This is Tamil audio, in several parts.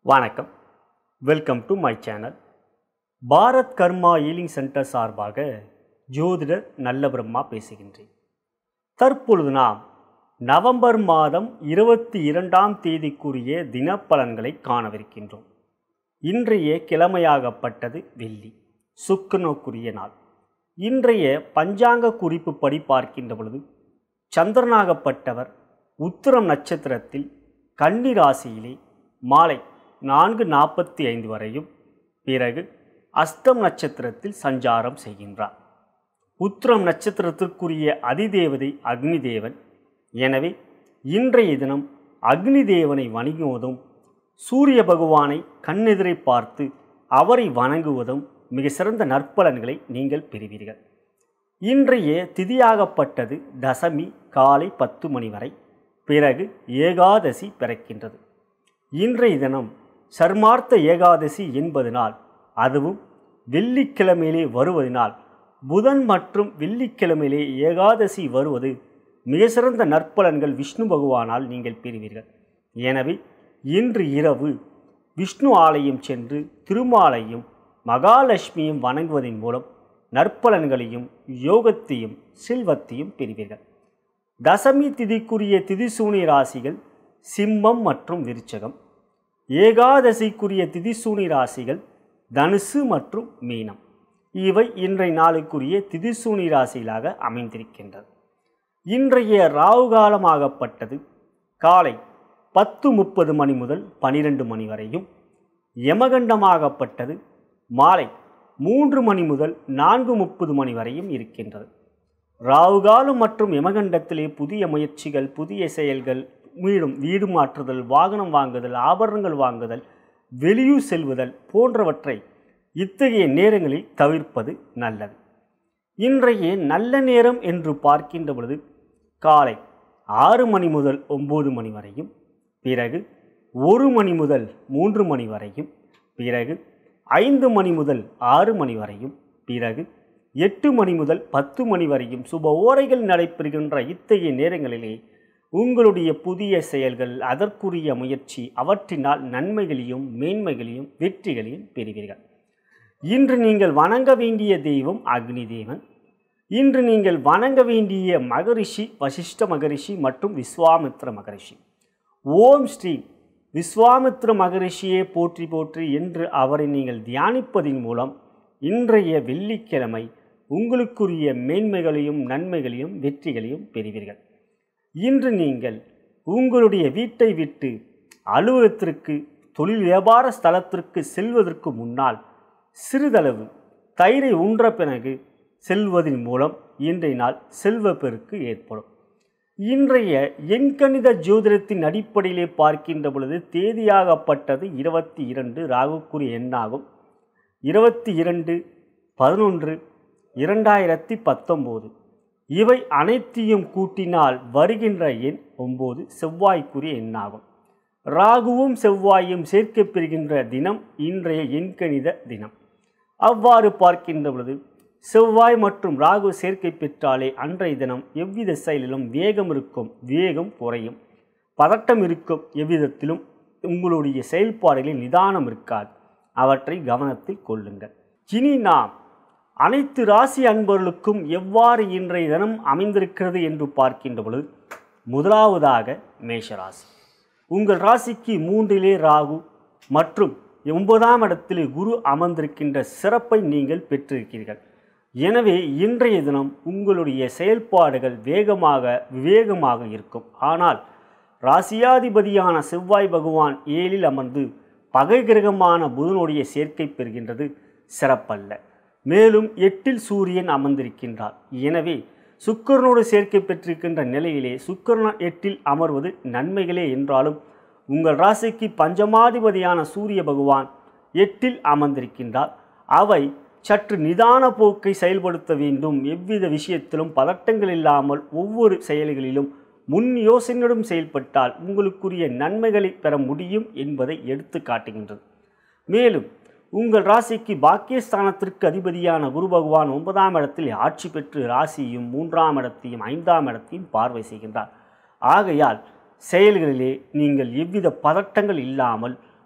வணக்கம் welcome to my channel Bharat Karma healing centre சார்பாக ஜோதிடர் நல்ல பிரம்மா பேசுகின்றேன் தற்பொழுது நாம் நவம்பர் மாதம் இருபத்தி இரண்டாம் தேதிக்குரிய தினப்பலன்களை காணவிருக்கின்றோம் இன்றைய கிழமையாகப்பட்டது வெள்ளி சுக்கிரனுக்குரிய நாள் இன்றைய பஞ்சாங்க குறிப்பு படி பார்க்கின்ற பொழுது சந்திரனாகப்பட்டவர் உத்திரம் நட்சத்திரத்தில் கன்னி ராசியிலே மாலை நான்கு நாற்பத்தி ஐந்து வரையும் பிறகு அஸ்தம் நட்சத்திரத்தில் சஞ்சாரம் செய்கின்றார் உத்திரம் நட்சத்திரத்திற்குரிய அதிதேவதை அக்னி தேவன் எனவே இன்றைய தினம் அக்னி தேவனை வணங்குவதும் சூரிய பகவானை கண்ணெதிரை பார்த்து அவரை வணங்குவதும் மிக சிறந்த நற்பலன்களை நீங்கள் பெறுவீர்கள் இன்றைய திதியாகப்பட்டது தசமி காலை பத்து மணி வரை பிறகு ஏகாதசி பிறக்கின்றது இன்றைய தினம் சர்மார்த்த ஏகாதசி என்பதனால் அதுவும் வெள்ளிக்கிழமையிலே வருவதனால் புதன் மற்றும் வெள்ளிக்கிழமையிலே ஏகாதசி வருவது மிக சிறந்த நற்பலன்கள் விஷ்ணு பகவானால் நீங்கள் பெறுவீர்கள் எனவே இன்று இரவு விஷ்ணு ஆலயம் சென்று திருமாலையும் மகாலட்சுமியும் வணங்குவதன் மூலம் நற்பலன்களையும் யோகத்தையும் செல்வத்தையும் பெறுவீர்கள் தசமி திதிக்குரிய திதிசூனி ராசிகள் சிம்மம் மற்றும் விருச்சகம் ஏகாதசிக்குரிய திதிசூனி ராசிகள் தனுசு மற்றும் மீனம் இவை இன்றைய நாளுக்குரிய திதிசூனி ராசிகளாக அமைந்திருக்கின்றது இன்றைய ராகு காலமாகப்பட்டது காலை பத்து முப்பது மணி முதல் பனிரெண்டு மணி வரையும் யமகண்டமாகப்பட்டது மாலை மூன்று மணி முதல் நான்கு முப்பது மணி வரையும் இருக்கின்றது ராவுகாலம் மற்றும் யமகண்டத்திலே புதிய முயற்சிகள் புதிய செயல்கள் வீடும் வீடு மாற்றுதல் வாகனம் வாங்குதல் ஆபரணங்கள் வாங்குதல் வெளியூர் செல்வதல் போன்றவற்றை இத்தகைய நேரங்களில் தவிர்ப்பது நல்லது இன்றைய நல்ல நேரம் என்று பார்க்கின்ற பொழுது காலை ஆறு மணி முதல் ஒம்பது மணி வரையும் பிறகு ஒரு மணி முதல் மூன்று மணி வரையும் பிறகு ஐந்து மணி முதல் ஆறு மணி வரையும் பிறகு எட்டு மணி முதல் பத்து மணி வரையும் சுப ஓரைகள் நடைபெறுகின்ற இத்தகைய நேரங்களிலே உங்களுடைய புதிய செயல்கள் அதற்குரிய முயற்சி அவற்றினால் நன்மைகளையும் மேன்மைகளையும் வெற்றிகளையும் பெறுவீர்கள் இன்று நீங்கள் வணங்க வேண்டிய தெய்வம் அக்னி தேவன் இன்று நீங்கள் வணங்க வேண்டிய மகரிஷி வசிஷ்ட மகரிஷி மற்றும் விஸ்வாமித்ர மகரிஷி ஓம் ஸ்ரீ விஸ்வாமித்ர மகரிஷியே போற்றி போற்றி என்று அவரை நீங்கள் தியானிப்பதின் மூலம் இன்றைய வெள்ளிக்கிழமை உங்களுக்குரிய மேன்மைகளையும் நன்மைகளையும் வெற்றிகளையும் பெறுவீர்கள் இன்று நீங்கள் உங்களுடைய வீட்டை விட்டு அலுவலகத்திற்கு தொழில் வியாபார ஸ்தலத்திற்கு செல்வதற்கு முன்னால் சிறிதளவு தயிரை உன்ற பிறகு செல்வதன் மூலம் இன்றைய நாள் செல்வ பெருக்கு ஏற்படும் இன்றைய எண்கணித ஜோதிடத்தின் அடிப்படையிலே பார்க்கின்ற பொழுது தேதியாகப்பட்டது இருபத்தி இரண்டு ராகுக்குரிய எண்ணாகும் இருபத்தி இரண்டு பதினொன்று இரண்டாயிரத்தி பத்தொம்போது இவை அனைத்தையும் கூட்டினால் வருகின்ற எண் ஒம்பது செவ்வாய்க்குரிய எண்ணாகும் ராகுவும் செவ்வாயும் சேர்க்கப்பெறுகின்ற தினம் இன்றைய எண்கணித தினம் அவ்வாறு பார்க்கின்ற பொழுது செவ்வாய் மற்றும் ராகு சேர்க்கை பெற்றாலே அன்றைய தினம் எவ்வித செயலிலும் வேகம் இருக்கும் வேகம் குறையும் பதட்டம் இருக்கும் எவ்விதத்திலும் உங்களுடைய செயல்பாடுகளில் நிதானம் இருக்காது அவற்றை கவனத்தில் கொள்ளுங்கள் இனி நாம் அனைத்து ராசி அன்பர்களுக்கும் எவ்வாறு இன்றைய தினம் அமைந்திருக்கிறது என்று பார்க்கின்ற பொழுது முதலாவதாக மேஷராசி உங்கள் ராசிக்கு மூன்றிலே ராகு மற்றும் ஒன்பதாம் இடத்திலே குரு அமர்ந்திருக்கின்ற சிறப்பை நீங்கள் பெற்றிருக்கிறீர்கள் எனவே இன்றைய தினம் உங்களுடைய செயல்பாடுகள் வேகமாக விவேகமாக இருக்கும் ஆனால் ராசியாதிபதியான செவ்வாய் பகவான் ஏழில் அமர்ந்து பகை கிரகமான புதனுடைய சேர்க்கை பெறுகின்றது சிறப்பல்ல மேலும் எட்டில் சூரியன் அமர்ந்திருக்கின்றார் எனவே சுக்கரனோடு சேர்க்கை பெற்றிருக்கின்ற நிலையிலே சுக்கரன் எட்டில் அமர்வது நன்மைகளே என்றாலும் உங்கள் ராசிக்கு பஞ்சமாதிபதியான சூரிய பகவான் எட்டில் அமர்ந்திருக்கின்றார் அவை சற்று நிதான போக்கை செயல்படுத்த வேண்டும் எவ்வித விஷயத்திலும் பதட்டங்கள் இல்லாமல் ஒவ்வொரு செயல்களிலும் முன் யோசனையுடன் செயல்பட்டால் உங்களுக்குரிய நன்மைகளை பெற முடியும் என்பதை எடுத்து காட்டுகின்றது மேலும் உங்கள் ராசிக்கு பாக்கியஸ்தானத்திற்கு அதிபதியான குரு பகவான் ஒன்பதாம் இடத்தில் ஆட்சி பெற்று ராசியும் மூன்றாம் இடத்தையும் ஐந்தாம் இடத்தையும் பார்வை செய்கின்றார் ஆகையால் செயல்களிலே நீங்கள் எவ்வித பதட்டங்கள் இல்லாமல்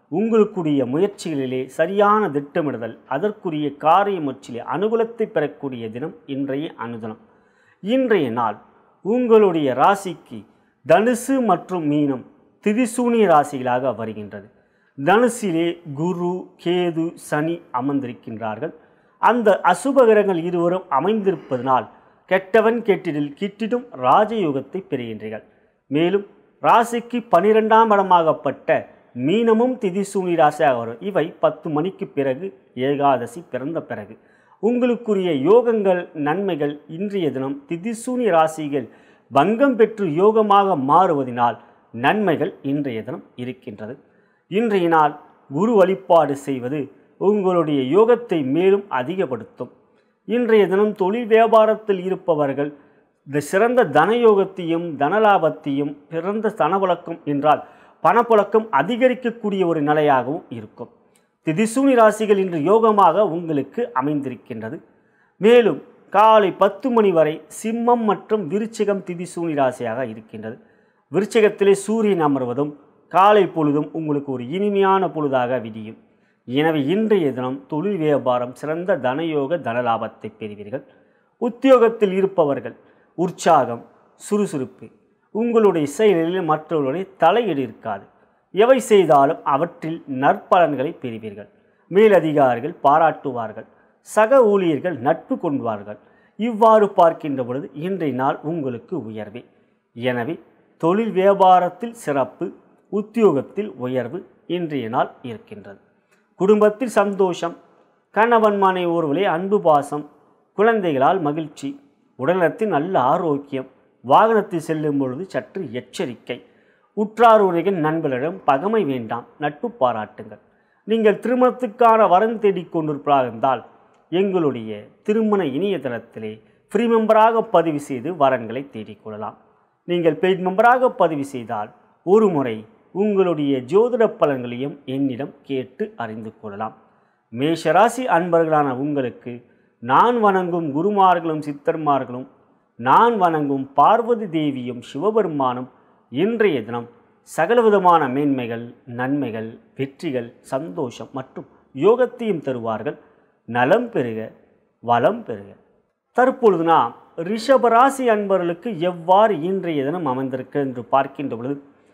உங்களுக்குரிய முயற்சிகளிலே சரியான திட்டமிடுதல் அதற்குரிய காரிய முயற்சியிலே அனுகூலத்தை பெறக்கூடிய தினம் இன்றைய அனுதினம் இன்றைய நாள் உங்களுடைய ராசிக்கு தனுசு மற்றும் மீனம் திதிசூனிய ராசிகளாக வருகின்றது தனுசிலே குரு கேது சனி அமர்ந்திருக்கின்றார்கள் அந்த அசுபகிரகங்கள் இருவரும் அமைந்திருப்பதனால் கெட்டவன் கெட்டிடில் கிட்டிடும் ராஜயோகத்தை பெறுகின்றீர்கள் மேலும் ராசிக்கு பனிரெண்டாம் இடமாகப்பட்ட மீனமும் திதிசூனி ராசியாக வரும் இவை பத்து மணிக்கு பிறகு ஏகாதசி பிறந்த பிறகு உங்களுக்குரிய யோகங்கள் நன்மைகள் இன்றைய தினம் திதிசூனி ராசிகள் பங்கம் பெற்று யோகமாக மாறுவதினால் நன்மைகள் இன்றைய தினம் இருக்கின்றது இன்றைய நாள் குரு வழிபாடு செய்வது உங்களுடைய யோகத்தை மேலும் அதிகப்படுத்தும் இன்றைய தினம் தொழில் வியாபாரத்தில் இருப்பவர்கள் இந்த சிறந்த தனயோகத்தையும் தனலாபத்தையும் பிறந்த தனவழக்கம் என்றால் பணப்புழக்கம் அதிகரிக்கக்கூடிய ஒரு நிலையாகவும் இருக்கும் திதிசூனி ராசிகள் இன்று யோகமாக உங்களுக்கு அமைந்திருக்கின்றது மேலும் காலை பத்து மணி வரை சிம்மம் மற்றும் விருச்சிகம் திதிசூனி ராசியாக இருக்கின்றது விருச்சிகத்திலே சூரியன் அமர்வதும் காலை பொழுதும் உங்களுக்கு ஒரு இனிமையான பொழுதாக விடியும் எனவே இன்றைய தினம் தொழில் வியாபாரம் சிறந்த தனயோக தனலாபத்தை பெறுவீர்கள் உத்தியோகத்தில் இருப்பவர்கள் உற்சாகம் சுறுசுறுப்பு உங்களுடைய செயலில் மற்றவர்களுடைய தலையீடு இருக்காது எவை செய்தாலும் அவற்றில் நற்பலன்களை பெறுவீர்கள் மேலதிகாரிகள் பாராட்டுவார்கள் சக ஊழியர்கள் நட்பு கொள்வார்கள் இவ்வாறு பார்க்கின்ற பொழுது இன்றைய நாள் உங்களுக்கு உயர்வே எனவே தொழில் வியாபாரத்தில் சிறப்பு உத்தியோகத்தில் உயர்வு இன்றைய நாள் இருக்கின்றது குடும்பத்தில் சந்தோஷம் கணவன் மனை ஒருவரை அன்பு பாசம் குழந்தைகளால் மகிழ்ச்சி உடல்நலத்தில் நல்ல ஆரோக்கியம் வாகனத்தில் செல்லும் பொழுது சற்று எச்சரிக்கை உற்றார் உரைகள் நண்பர்களிடம் பகமை வேண்டாம் நட்பு பாராட்டுங்கள் நீங்கள் திருமணத்துக்கான வரன் தேடிக் கொண்டிருப்பதாக இருந்தால் எங்களுடைய திருமண இணையதளத்திலே ஃப்ரீ மெம்பராக பதிவு செய்து வரன்களை தேடிக்கொள்ளலாம் நீங்கள் பெய்ட் மெம்பராக பதிவு செய்தால் ஒரு முறை உங்களுடைய ஜோதிட பலன்களையும் என்னிடம் கேட்டு அறிந்து கொள்ளலாம் மேஷராசி அன்பர்களான உங்களுக்கு நான் வணங்கும் குருமார்களும் சித்தர்மார்களும் நான் வணங்கும் பார்வதி தேவியும் சிவபெருமானும் இன்றைய தினம் சகலவிதமான மேன்மைகள் நன்மைகள் வெற்றிகள் சந்தோஷம் மற்றும் யோகத்தையும் தருவார்கள் நலம் பெறுக வளம் பெறுக தற்பொழுது நாம் ரிஷபராசி அன்பர்களுக்கு எவ்வாறு இன்றைய தினம் அமைந்திருக்கு என்று பார்க்கின்ற பொழுது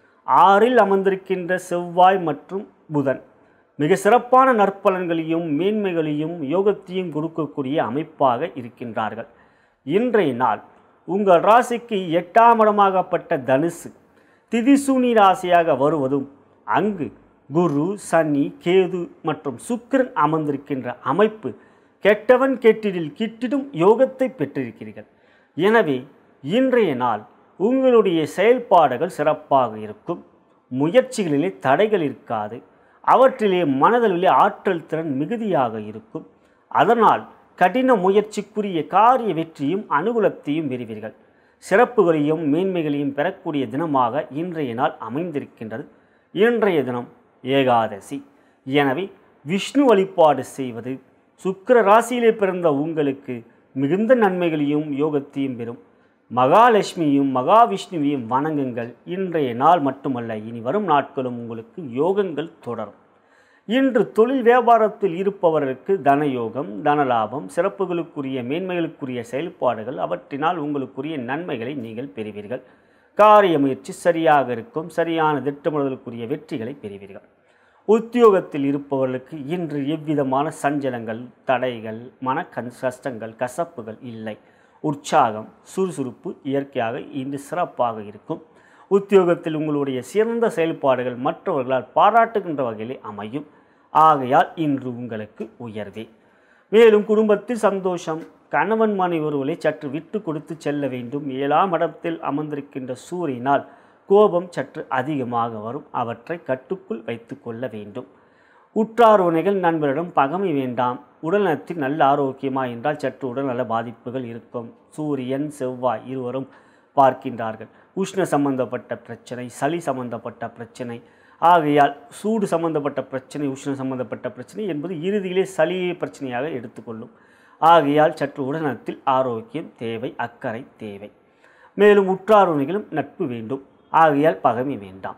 ஆறில் அமர்ந்திருக்கின்ற செவ்வாய் மற்றும் புதன் மிக சிறப்பான நற்பலன்களையும் மேன்மைகளையும் யோகத்தையும் கொடுக்கக்கூடிய அமைப்பாக இருக்கின்றார்கள் இன்றைய நாள் உங்கள் ராசிக்கு எட்டாம் இடமாகப்பட்ட தனுசு திதிசூனி ராசியாக வருவதும் அங்கு குரு சனி கேது மற்றும் சுக்கிரன் அமர்ந்திருக்கின்ற அமைப்பு கெட்டவன் கெட்டிடில் கிட்டிடும் யோகத்தை பெற்றிருக்கிறீர்கள் எனவே இன்றைய நாள் உங்களுடைய செயல்பாடுகள் சிறப்பாக இருக்கும் முயற்சிகளிலே தடைகள் இருக்காது அவற்றிலே மனதளவிலே ஆற்றல் திறன் மிகுதியாக இருக்கும் அதனால் கடின முயற்சிக்குரிய காரிய வெற்றியும் அனுகூலத்தையும் பெறுவீர்கள் சிறப்புகளையும் மேன்மைகளையும் பெறக்கூடிய தினமாக இன்றைய நாள் அமைந்திருக்கின்றது இன்றைய தினம் ஏகாதசி எனவே விஷ்ணு வழிபாடு செய்வது சுக்கிர ராசியிலே பிறந்த உங்களுக்கு மிகுந்த நன்மைகளையும் யோகத்தையும் பெறும் மகாலட்சுமியும் மகாவிஷ்ணுவையும் வணங்குங்கள் இன்றைய நாள் மட்டுமல்ல இனி வரும் நாட்களும் உங்களுக்கு யோகங்கள் தொடரும் இன்று தொழில் வியாபாரத்தில் இருப்பவர்களுக்கு தனயோகம் தனலாபம் சிறப்புகளுக்குரிய மேன்மைகளுக்குரிய செயல்பாடுகள் அவற்றினால் உங்களுக்குரிய நன்மைகளை நீங்கள் பெறுவீர்கள் காரிய முயற்சி சரியாக இருக்கும் சரியான திட்டமிடுதலுக்குரிய வெற்றிகளை பெறுவீர்கள் உத்தியோகத்தில் இருப்பவர்களுக்கு இன்று எவ்விதமான சஞ்சலங்கள் தடைகள் மன கண் கஷ்டங்கள் கசப்புகள் இல்லை உற்சாகம் சுறுசுறுப்பு இயற்கையாக இன்று சிறப்பாக இருக்கும் உத்தியோகத்தில் உங்களுடைய சிறந்த செயல்பாடுகள் மற்றவர்களால் பாராட்டுகின்ற வகையிலே அமையும் ஆகையால் இன்று உங்களுக்கு உயர்வே மேலும் குடும்பத்தில் சந்தோஷம் கணவன் மனைவி ஒருவரை சற்று விட்டு கொடுத்து செல்ல வேண்டும் ஏழாம் இடத்தில் அமர்ந்திருக்கின்ற சூரியனால் கோபம் சற்று அதிகமாக வரும் அவற்றை கட்டுக்குள் வைத்து கொள்ள வேண்டும் உற்றார் உணைகள் நண்பரிடம் பகமை வேண்டாம் உடல்நலத்தில் நல்ல ஆரோக்கியமா என்றால் சற்று உடல்நல பாதிப்புகள் இருக்கும் சூரியன் செவ்வாய் இருவரும் பார்க்கின்றார்கள் உஷ்ண சம்பந்தப்பட்ட பிரச்சனை சளி சம்பந்தப்பட்ட பிரச்சனை ஆகையால் சூடு சம்பந்தப்பட்ட பிரச்சனை உஷ்ண சம்பந்தப்பட்ட பிரச்சனை என்பது இறுதியிலே சளியை பிரச்சனையாக எடுத்துக்கொள்ளும் ஆகையால் சற்று உடல்நலத்தில் ஆரோக்கியம் தேவை அக்கறை தேவை மேலும் உற்றார் உணைகளும் நட்பு வேண்டும் ஆகையால் பகமை வேண்டாம்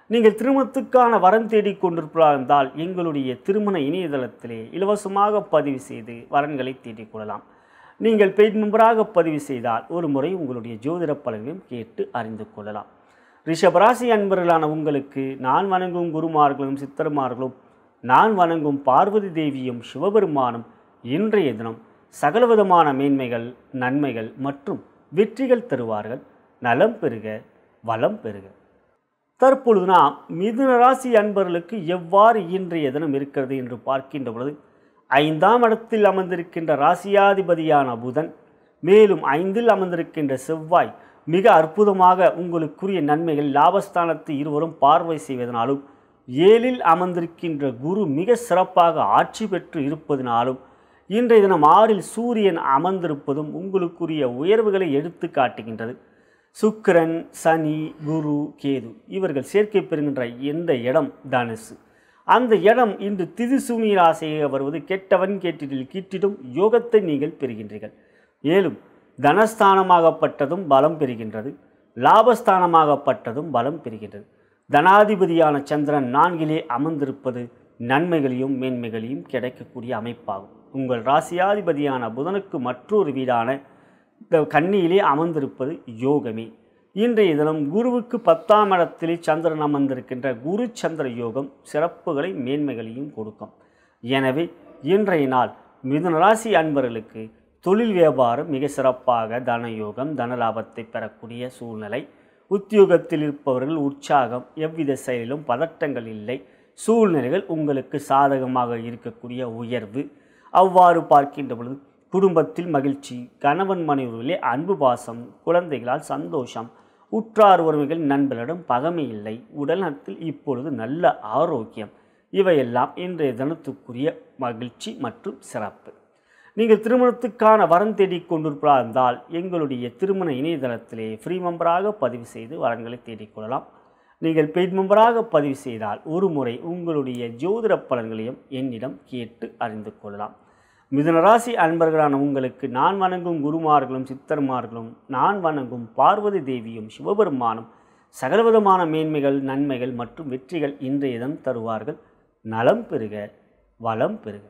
நீங்கள் திருமணத்துக்கான வரம் தேடிக் கொண்டிருப்பதாக இருந்தால் எங்களுடைய திருமண இணையதளத்திலே இலவசமாக பதிவு செய்து வரன்களை தேடிக் கொள்ளலாம் நீங்கள் பெய்ட் மெம்பராக பதிவு செய்தால் ஒரு முறை உங்களுடைய ஜோதிட பலனையும் கேட்டு அறிந்து கொள்ளலாம் ரிஷபராசி அன்பர்களான உங்களுக்கு நான் வணங்கும் குருமார்களும் சித்தர்மார்களும் நான் வணங்கும் பார்வதி தேவியும் சிவபெருமானும் இன்றைய தினம் சகலவிதமான மேன்மைகள் நன்மைகள் மற்றும் வெற்றிகள் தருவார்கள் நலம் பெறுக வளம் பெறுக தற்பொழுது நாம் மிதுன ராசி அன்பர்களுக்கு எவ்வாறு இன்றைய தினம் இருக்கிறது என்று பார்க்கின்ற பொழுது ஐந்தாம் இடத்தில் அமர்ந்திருக்கின்ற ராசியாதிபதியான புதன் மேலும் ஐந்தில் அமர்ந்திருக்கின்ற செவ்வாய் மிக அற்புதமாக உங்களுக்குரிய நன்மைகள் லாபஸ்தானத்தை இருவரும் பார்வை செய்வதனாலும் ஏழில் அமர்ந்திருக்கின்ற குரு மிக சிறப்பாக ஆட்சி பெற்று இருப்பதினாலும் இன்றைய தினம் ஆறில் சூரியன் அமர்ந்திருப்பதும் உங்களுக்குரிய உயர்வுகளை எடுத்து காட்டுகின்றது சுக்கிரன் சனி குரு கேது இவர்கள் சேர்க்கை பெறுகின்ற எந்த இடம் தனுசு அந்த இடம் இன்று திதிசூனி ராசியாக வருவது கெட்டவன் கேட்டிடில் கிட்டிடும் யோகத்தை நீங்கள் பெறுகின்றீர்கள் மேலும் தனஸ்தானமாகப்பட்டதும் பலம் பெறுகின்றது லாபஸ்தானமாகப்பட்டதும் பலம் பெறுகின்றது தனாதிபதியான சந்திரன் நான்கிலே அமர்ந்திருப்பது நன்மைகளையும் மேன்மைகளையும் கிடைக்கக்கூடிய அமைப்பாகும் உங்கள் ராசியாதிபதியான புதனுக்கு மற்றொரு வீடான இந்த கன்னியிலே அமர்ந்திருப்பது யோகமே இன்றைய தினம் குருவுக்கு பத்தாம் இடத்திலே சந்திரன் அமர்ந்திருக்கின்ற குரு சந்திர யோகம் சிறப்புகளை மேன்மைகளையும் கொடுக்கும் எனவே இன்றைய நாள் மிதுன ராசி அன்பர்களுக்கு தொழில் வியாபாரம் மிக சிறப்பாக தன யோகம் தன லாபத்தை பெறக்கூடிய சூழ்நிலை உத்தியோகத்தில் இருப்பவர்கள் உற்சாகம் எவ்வித செயலிலும் பதட்டங்கள் இல்லை சூழ்நிலைகள் உங்களுக்கு சாதகமாக இருக்கக்கூடிய உயர்வு அவ்வாறு பார்க்கின்ற பொழுது குடும்பத்தில் மகிழ்ச்சி கணவன் மனைவிகளே அன்பு பாசம் குழந்தைகளால் சந்தோஷம் உற்றார் உறவுகள் நண்பர்களிடம் பகமை இல்லை உடல்நலத்தில் இப்பொழுது நல்ல ஆரோக்கியம் இவையெல்லாம் இன்றைய தினத்துக்குரிய மகிழ்ச்சி மற்றும் சிறப்பு நீங்கள் திருமணத்துக்கான வரம் தேடிக் கொண்டிருப்பதா இருந்தால் எங்களுடைய திருமண இணையதளத்திலே ஃப்ரீ மெம்பராக பதிவு செய்து வரன்களை தேடிக்கொள்ளலாம் நீங்கள் பெய்ட் மெம்பராக பதிவு செய்தால் ஒரு முறை உங்களுடைய ஜோதிட பலன்களையும் என்னிடம் கேட்டு அறிந்து கொள்ளலாம் மிதுனராசி அன்பர்களான உங்களுக்கு நான் வணங்கும் குருமார்களும் சித்தர்மார்களும் நான் வணங்கும் பார்வதி தேவியும் சிவபெருமானும் சகலவிதமான மேன்மைகள் நன்மைகள் மற்றும் வெற்றிகள் இன்றைய தினம் தருவார்கள் நலம் பெறுக வளம் பெறுக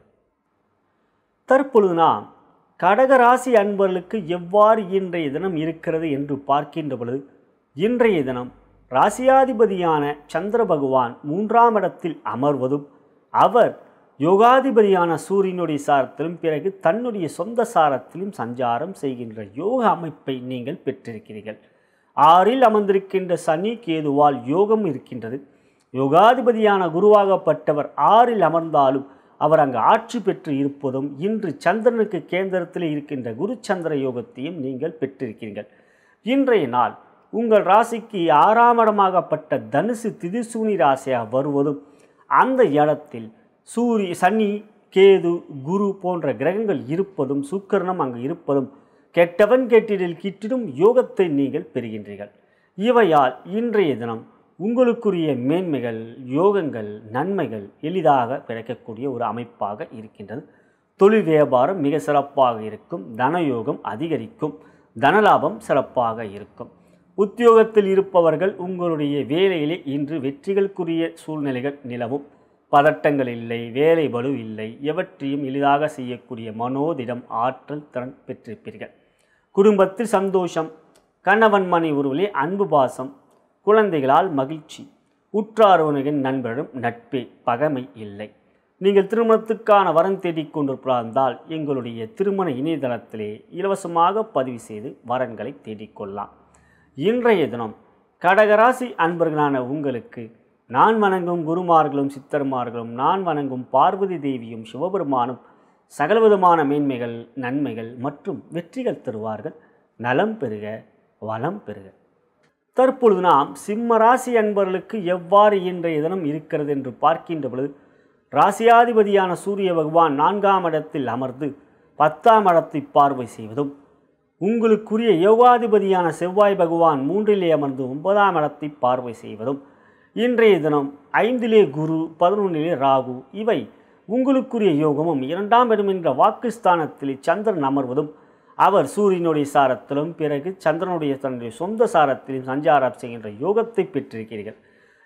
தற்பொழுது நாம் கடகராசி அன்பர்களுக்கு எவ்வாறு இன்றைய தினம் இருக்கிறது என்று பார்க்கின்ற பொழுது இன்றைய தினம் ராசியாதிபதியான சந்திர பகவான் மூன்றாம் இடத்தில் அமர்வதும் அவர் யோகாதிபதியான சூரியனுடைய சாரத்திலும் பிறகு தன்னுடைய சொந்த சாரத்திலும் சஞ்சாரம் செய்கின்ற யோக அமைப்பை நீங்கள் பெற்றிருக்கிறீர்கள் ஆறில் அமர்ந்திருக்கின்ற சனி கேதுவால் யோகம் இருக்கின்றது யோகாதிபதியான குருவாகப்பட்டவர் ஆறில் அமர்ந்தாலும் அவர் அங்கு ஆட்சி பெற்று இருப்பதும் இன்று சந்திரனுக்கு கேந்திரத்தில் இருக்கின்ற குரு சந்திர யோகத்தையும் நீங்கள் பெற்றிருக்கிறீர்கள் இன்றைய நாள் உங்கள் ராசிக்கு ஆறாம் இடமாகப்பட்ட தனுசு திதிசூனி ராசியாக வருவதும் அந்த இடத்தில் சூரிய சனி கேது குரு போன்ற கிரகங்கள் இருப்பதும் சுக்கிரனும் அங்கு இருப்பதும் கெட்டவன் கெட்டிடில் கிட்டிடும் யோகத்தை நீங்கள் பெறுகின்றீர்கள் இவையால் இன்றைய தினம் உங்களுக்குரிய மேன்மைகள் யோகங்கள் நன்மைகள் எளிதாக கிடைக்கக்கூடிய ஒரு அமைப்பாக இருக்கின்றது தொழில் வியாபாரம் மிக சிறப்பாக இருக்கும் தனயோகம் அதிகரிக்கும் தனலாபம் சிறப்பாக இருக்கும் உத்தியோகத்தில் இருப்பவர்கள் உங்களுடைய வேலையிலே இன்று வெற்றிகளுக்குரிய சூழ்நிலைகள் நிலவும் பதட்டங்கள் இல்லை வேலை பளு இல்லை எவற்றையும் எளிதாக செய்யக்கூடிய மனோதிடம் ஆற்றல் திறன் பெற்றிருப்பீர்கள் குடும்பத்தில் சந்தோஷம் கணவன் மனை உருவிலே அன்பு பாசம் குழந்தைகளால் மகிழ்ச்சி உற்றாரோனின் நண்பரிடம் நட்பே பகமை இல்லை நீங்கள் திருமணத்துக்கான வரம் தேடிக் கொண்டிருந்தால் எங்களுடைய திருமண இணையதளத்திலே இலவசமாக பதிவு செய்து வரன்களை தேடிக்கொள்ளலாம் இன்றைய தினம் கடகராசி அன்பர்களான உங்களுக்கு நான் வணங்கும் குருமார்களும் சித்தர்மார்களும் நான் வணங்கும் பார்வதி தேவியும் சிவபெருமானும் சகலவிதமான மேன்மைகள் நன்மைகள் மற்றும் வெற்றிகள் தருவார்கள் நலம் பெறுக வளம் பெறுக தற்பொழுது நாம் சிம்ம ராசி அன்பர்களுக்கு எவ்வாறு இன்றைய தினம் இருக்கிறது என்று பார்க்கின்ற பொழுது ராசியாதிபதியான சூரிய பகவான் நான்காம் இடத்தில் அமர்ந்து பத்தாம் இடத்தை பார்வை செய்வதும் உங்களுக்குரிய யோகாதிபதியான செவ்வாய் பகவான் மூன்றிலே அமர்ந்து ஒன்பதாம் இடத்தை பார்வை செய்வதும் இன்றைய தினம் ஐந்திலே குரு பதினொன்றிலே ராகு இவை உங்களுக்குரிய யோகமும் இரண்டாம் இடம் என்ற வாக்குஸ்தானத்தில் சந்திரன் அமர்வதும் அவர் சூரியனுடைய சாரத்திலும் பிறகு சந்திரனுடைய தன்னுடைய சொந்த சாரத்திலும் சஞ்சாரம் செய்கின்ற யோகத்தை பெற்றிருக்கிறீர்கள்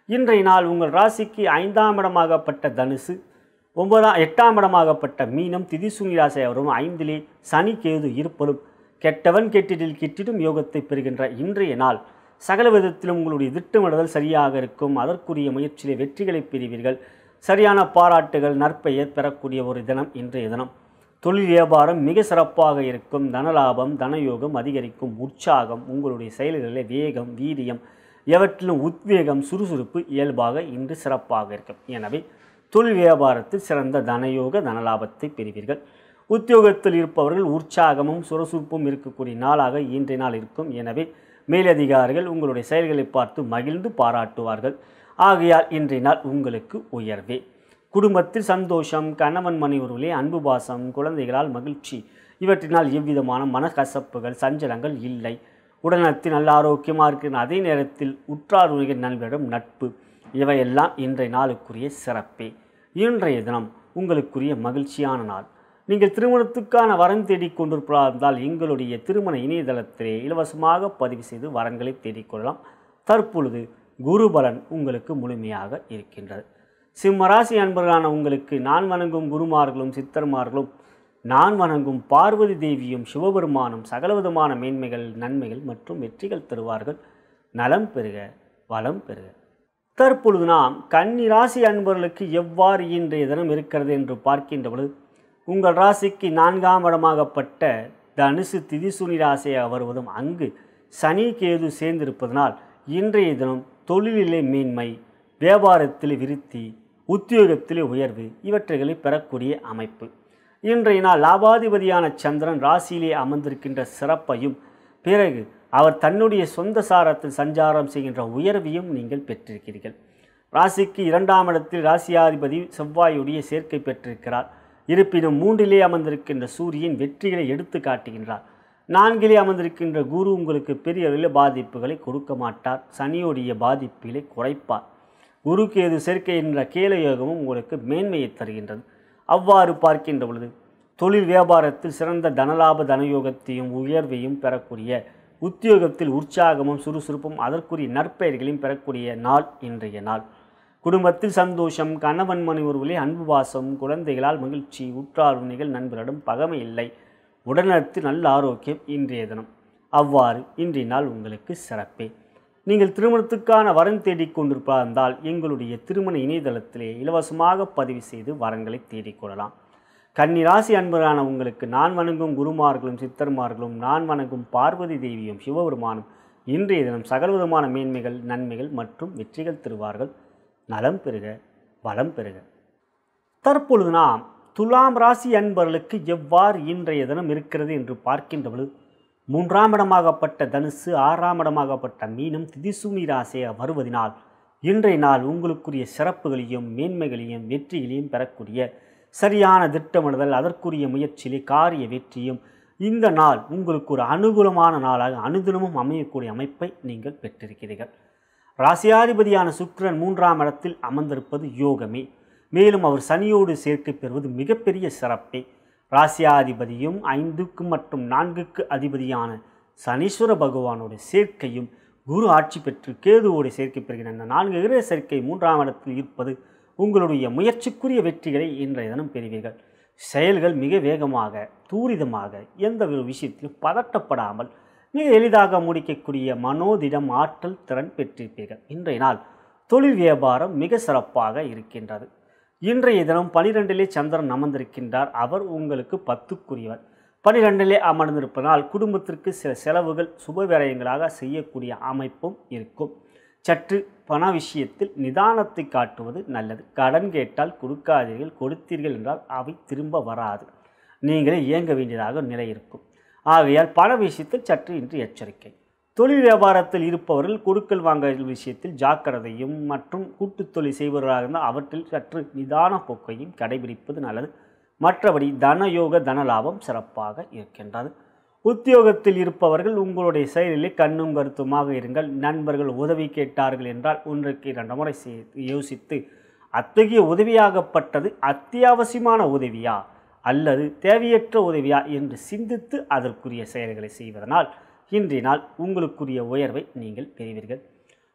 இன்றைய நாள் உங்கள் ராசிக்கு ஐந்தாம் இடமாகப்பட்ட தனுசு ஒன்பதாம் எட்டாம் இடமாகப்பட்ட மீனம் திதிசூனி ராசியாக வரும் ஐந்திலே சனி கேது இருப்பதும் கெட்டவன் கெட்டிடில் கிட்டிடும் யோகத்தை பெறுகின்ற இன்றைய நாள் சகல விதத்திலும் உங்களுடைய திட்டமிடுதல் சரியாக இருக்கும் அதற்குரிய முயற்சியிலே வெற்றிகளை பெறுவீர்கள் சரியான பாராட்டுகள் நற்பெயர் பெறக்கூடிய ஒரு தினம் இன்றைய தினம் தொழில் வியாபாரம் மிக சிறப்பாக இருக்கும் தனலாபம் தனயோகம் அதிகரிக்கும் உற்சாகம் உங்களுடைய செயல்களில் வேகம் வீரியம் எவற்றிலும் உத்வேகம் சுறுசுறுப்பு இயல்பாக இன்று சிறப்பாக இருக்கும் எனவே தொழில் வியாபாரத்தில் சிறந்த தனயோக தனலாபத்தை பெறுவீர்கள் உத்தியோகத்தில் இருப்பவர்கள் உற்சாகமும் சுறுசுறுப்பும் இருக்கக்கூடிய நாளாக இன்றைய நாள் இருக்கும் எனவே மேலதிகாரிகள் உங்களுடைய செயல்களை பார்த்து மகிழ்ந்து பாராட்டுவார்கள் ஆகையால் இன்றைய நாள் உங்களுக்கு உயர்வே குடும்பத்தில் சந்தோஷம் கணவன் மணி உறவிலே அன்பு பாசம் குழந்தைகளால் மகிழ்ச்சி இவற்றினால் எவ்விதமான மனக்கசப்புகள் சஞ்சலங்கள் இல்லை உடல்நலத்தில் நல்ல ஆரோக்கியமாக இருக்கிற அதே நேரத்தில் உற்றார் உலகின் நண்பரிடம் நட்பு இவையெல்லாம் இன்றைய நாளுக்குரிய சிறப்பே இன்றைய தினம் உங்களுக்குரிய மகிழ்ச்சியான நாள் நீங்கள் திருமணத்துக்கான வரன் தேடிக் கொண்டிருப்பதால் எங்களுடைய திருமண இணையதளத்திலே இலவசமாக பதிவு செய்து வரன்களை தேடிக்கொள்ளலாம் தற்பொழுது குருபலன் உங்களுக்கு முழுமையாக இருக்கின்றது சிம்மராசி அன்பர்களான உங்களுக்கு நான் வணங்கும் குருமார்களும் சித்தர்மார்களும் நான் வணங்கும் பார்வதி தேவியும் சிவபெருமானும் சகலவிதமான மேன்மைகள் நன்மைகள் மற்றும் வெற்றிகள் தருவார்கள் நலம் பெறுக வளம் பெறுக தற்பொழுது நாம் கன்னி ராசி அன்பர்களுக்கு எவ்வாறு இன்றைய தினம் இருக்கிறது என்று பார்க்கின்ற பொழுது உங்கள் ராசிக்கு நான்காம் இடமாகப்பட்ட தனுசு திதிசுனி ராசியாக வருவதும் அங்கு சனி கேது சேர்ந்திருப்பதனால் இன்றைய தினம் தொழிலிலே மேன்மை வியாபாரத்தில் விருத்தி உத்தியோகத்திலே உயர்வு இவற்றைகளை பெறக்கூடிய அமைப்பு இன்றைய நாள் லாபாதிபதியான சந்திரன் ராசியிலே அமர்ந்திருக்கின்ற சிறப்பையும் பிறகு அவர் தன்னுடைய சொந்த சாரத்தில் சஞ்சாரம் செய்கின்ற உயர்வையும் நீங்கள் பெற்றிருக்கிறீர்கள் ராசிக்கு இரண்டாம் இடத்தில் ராசியாதிபதி செவ்வாயுடைய சேர்க்கை பெற்றிருக்கிறார் இருப்பினும் மூன்றிலே அமர்ந்திருக்கின்ற சூரியன் வெற்றிகளை எடுத்து காட்டுகின்றார் நான்கிலே அமர்ந்திருக்கின்ற குரு உங்களுக்கு பெரிய அளவில் பாதிப்புகளை கொடுக்க மாட்டார் சனியுடைய பாதிப்புகளை குறைப்பார் குரு கேது சேர்க்கை என்ற கேல யோகமும் உங்களுக்கு மேன்மையை தருகின்றது அவ்வாறு பார்க்கின்ற பொழுது தொழில் வியாபாரத்தில் சிறந்த தனலாப தனயோகத்தையும் உயர்வையும் பெறக்கூடிய உத்தியோகத்தில் உற்சாகமும் சுறுசுறுப்பும் அதற்குரிய நற்பெயர்களையும் பெறக்கூடிய நாள் இன்றைய நாள் குடும்பத்தில் சந்தோஷம் கணவன் மணி உறவிலே அன்பு பாசம் குழந்தைகளால் மகிழ்ச்சி உற்றார் உண்ணிகள் நண்பரிடம் பகமை இல்லை உடல்நலத்தில் நல்ல ஆரோக்கியம் இன்றைய தினம் அவ்வாறு இன்றைய நாள் உங்களுக்கு சிறப்பே நீங்கள் திருமணத்துக்கான வரன் தேடிக் கொண்டிருப்பதால் எங்களுடைய திருமண இணையதளத்திலே இலவசமாக பதிவு செய்து வரன்களை தேடிக்கொள்ளலாம் கன்னி ராசி அன்பரான உங்களுக்கு நான் வணங்கும் குருமார்களும் சித்தர்மார்களும் நான் வணங்கும் பார்வதி தேவியும் சிவபெருமானும் இன்றைய தினம் சகலவிதமான மேன்மைகள் நன்மைகள் மற்றும் வெற்றிகள் தருவார்கள் நலம் பெறுக வளம் பெறுக தற்பொழுது நாம் துலாம் ராசி அன்பர்களுக்கு எவ்வாறு இன்றைய தினம் இருக்கிறது என்று பார்க்கின்ற பொழுது மூன்றாம் இடமாகப்பட்ட தனுசு ஆறாம் இடமாகப்பட்ட மீனம் திதிசூனி ராசியாக வருவதினால் இன்றைய நாள் உங்களுக்குரிய சிறப்புகளையும் மேன்மைகளையும் வெற்றிகளையும் பெறக்கூடிய சரியான திட்டமிடுதல் அதற்குரிய முயற்சியிலே காரிய வெற்றியும் இந்த நாள் உங்களுக்கு ஒரு அனுகூலமான நாளாக அனுதினமும் அமையக்கூடிய அமைப்பை நீங்கள் பெற்றிருக்கிறீர்கள் ராசியாதிபதியான சுக்கிரன் மூன்றாம் இடத்தில் அமர்ந்திருப்பது யோகமே மேலும் அவர் சனியோடு சேர்க்கை பெறுவது மிகப்பெரிய சிறப்பே ராசியாதிபதியும் ஐந்துக்கு மற்றும் நான்குக்கு அதிபதியான சனீஸ்வர பகவானோட சேர்க்கையும் குரு ஆட்சி பெற்று கேதுவோடு சேர்க்கை பெறுகிற இந்த நான்கு கிரக சேர்க்கை மூன்றாம் இடத்தில் இருப்பது உங்களுடைய முயற்சிக்குரிய வெற்றிகளை இன்றைய தினம் பெறுவீர்கள் செயல்கள் மிக வேகமாக தூரிதமாக எந்த ஒரு விஷயத்திலும் பதட்டப்படாமல் மிக எளிதாக முடிக்கக்கூடிய மனோதிடம் ஆற்றல் திறன் பெற்றிருப்பீர்கள் இன்றைய நாள் தொழில் வியாபாரம் மிக சிறப்பாக இருக்கின்றது இன்றைய தினம் பனிரெண்டிலே சந்திரன் அமர்ந்திருக்கின்றார் அவர் உங்களுக்கு பத்துக்குரியவர் பனிரெண்டிலே அமர்ந்திருப்பதனால் குடும்பத்திற்கு சில செலவுகள் சுப விரயங்களாக செய்யக்கூடிய அமைப்பும் இருக்கும் சற்று பண விஷயத்தில் நிதானத்தை காட்டுவது நல்லது கடன் கேட்டால் கொடுக்காதீர்கள் கொடுத்தீர்கள் என்றால் அவை திரும்ப வராது நீங்களே இயங்க வேண்டியதாக நிலை இருக்கும் ஆகையால் பண விஷயத்தில் சற்று இன்று எச்சரிக்கை தொழில் வியாபாரத்தில் இருப்பவர்கள் கொடுக்கல் வாங்கல் விஷயத்தில் ஜாக்கிரதையும் மற்றும் கூட்டுத் தொழில் செய்பவர்களாக இருந்தால் அவற்றில் சற்று நிதான போக்கையும் கடைபிடிப்பது நல்லது மற்றபடி தனயோக தனலாபம் சிறப்பாக இருக்கின்றது உத்தியோகத்தில் இருப்பவர்கள் உங்களுடைய செயலிலே கண்ணும் கருத்துமாக இருங்கள் நண்பர்கள் உதவி கேட்டார்கள் என்றால் ஒன்றுக்கு இரண்டு முறை சே- யோசித்து அத்தகைய உதவியாகப்பட்டது அத்தியாவசியமான உதவியா அல்லது தேவையற்ற உதவியா என்று சிந்தித்து அதற்குரிய செயல்களை செய்வதனால் இன்றைய நாள் உங்களுக்குரிய உயர்வை நீங்கள் பெறுவீர்கள்